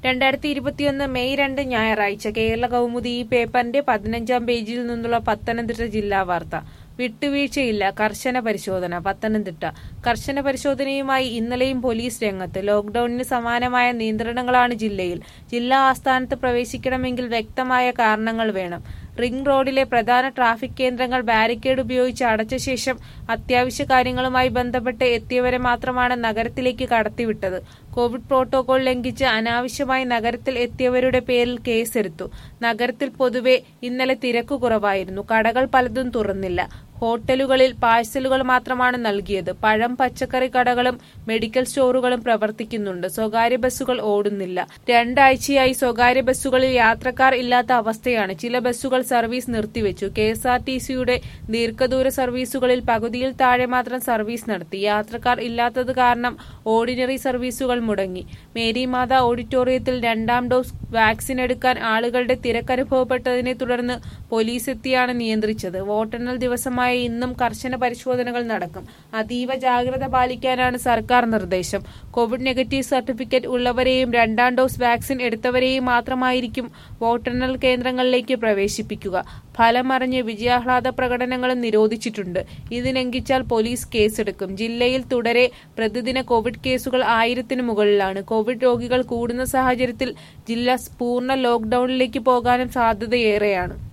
രണ്ടായിരത്തി ഇരുപത്തിയൊന്ന് മെയ് രണ്ട് ഞായറാഴ്ച കേരള കൗമുദി ഈ പേപ്പറിന്റെ പതിനഞ്ചാം പേജിൽ നിന്നുള്ള പത്തനംതിട്ട ജില്ലാ വാർത്ത വിട്ടുവീഴ്ചയില്ല കർശന പരിശോധന പത്തനംതിട്ട കർശന പരിശോധനയുമായി ഇന്നലെയും പോലീസ് രംഗത്ത് ലോക്ഡൌണിന് സമാനമായ നിയന്ത്രണങ്ങളാണ് ജില്ലയിൽ ജില്ലാ ആസ്ഥാനത്ത് പ്രവേശിക്കണമെങ്കിൽ വ്യക്തമായ കാരണങ്ങൾ വേണം റിംഗ് റോഡിലെ പ്രധാന ട്രാഫിക് കേന്ദ്രങ്ങൾ ബാരിക്കേഡ് ഉപയോഗിച്ച് അടച്ച ശേഷം അത്യാവശ്യ കാര്യങ്ങളുമായി ബന്ധപ്പെട്ട് എത്തിയവരെ മാത്രമാണ് നഗരത്തിലേക്ക് കടത്തിവിട്ടത് കോവിഡ് പ്രോട്ടോകോൾ ലംഘിച്ച് അനാവശ്യമായി നഗരത്തിൽ എത്തിയവരുടെ പേരിൽ കേസെടുത്തു നഗരത്തിൽ പൊതുവെ ഇന്നലെ തിരക്ക് കുറവായിരുന്നു കടകൾ പലതും തുറന്നില്ല ഹോട്ടലുകളിൽ പാഴ്സലുകൾ മാത്രമാണ് നൽകിയത് പഴം പച്ചക്കറി കടകളും മെഡിക്കൽ സ്റ്റോറുകളും പ്രവർത്തിക്കുന്നുണ്ട് സ്വകാര്യ ബസ്സുകൾ ഓടുന്നില്ല രണ്ടാഴ്ചയായി സ്വകാര്യ ബസ്സുകളിൽ യാത്രക്കാർ ഇല്ലാത്ത അവസ്ഥയാണ് ചില ബസ്സുകൾ സർവീസ് നിർത്തിവെച്ചു കെ എസ് ആർ ടി സിയുടെ ദീർഘദൂര സർവീസുകളിൽ പകുതിയിൽ താഴെ മാത്രം സർവീസ് നടത്തി യാത്രക്കാർ ഇല്ലാത്തത് കാരണം ഓർഡിനറി സർവീസുകൾ മുടങ്ങി മേരിമാത ഓഡിറ്റോറിയത്തിൽ രണ്ടാം ഡോസ് വാക്സിൻ എടുക്കാൻ ആളുകളുടെ തിരക്കനുഭവപ്പെട്ടതിനെ തുടർന്ന് പോലീസ് എത്തിയാണ് നിയന്ത്രിച്ചത് വോട്ടെണ്ണൽ ദിവസമായ ഇന്നും കർശന പരിശോധനകൾ നടക്കും അതീവ ജാഗ്രത പാലിക്കാനാണ് സർക്കാർ നിർദ്ദേശം കോവിഡ് നെഗറ്റീവ് സർട്ടിഫിക്കറ്റ് ഉള്ളവരെയും രണ്ടാം ഡോസ് വാക്സിൻ എടുത്തവരെയും മാത്രമായിരിക്കും വോട്ടെണ്ണൽ കേന്ദ്രങ്ങളിലേക്ക് പ്രവേശിപ്പിക്കുക ഫലമറിഞ്ഞ് വിജയാഹ്ലാദ പ്രകടനങ്ങളും നിരോധിച്ചിട്ടുണ്ട് ഇത് ലംഘിച്ചാൽ പോലീസ് കേസെടുക്കും ജില്ലയിൽ തുടരെ പ്രതിദിന കോവിഡ് കേസുകൾ ആയിരത്തിന് മുകളിലാണ് കോവിഡ് രോഗികൾ കൂടുന്ന സാഹചര്യത്തിൽ ജില്ല പൂർണ്ണ ലോക്ഡൌണിലേക്ക് പോകാനും സാധ്യതയേറെയാണ്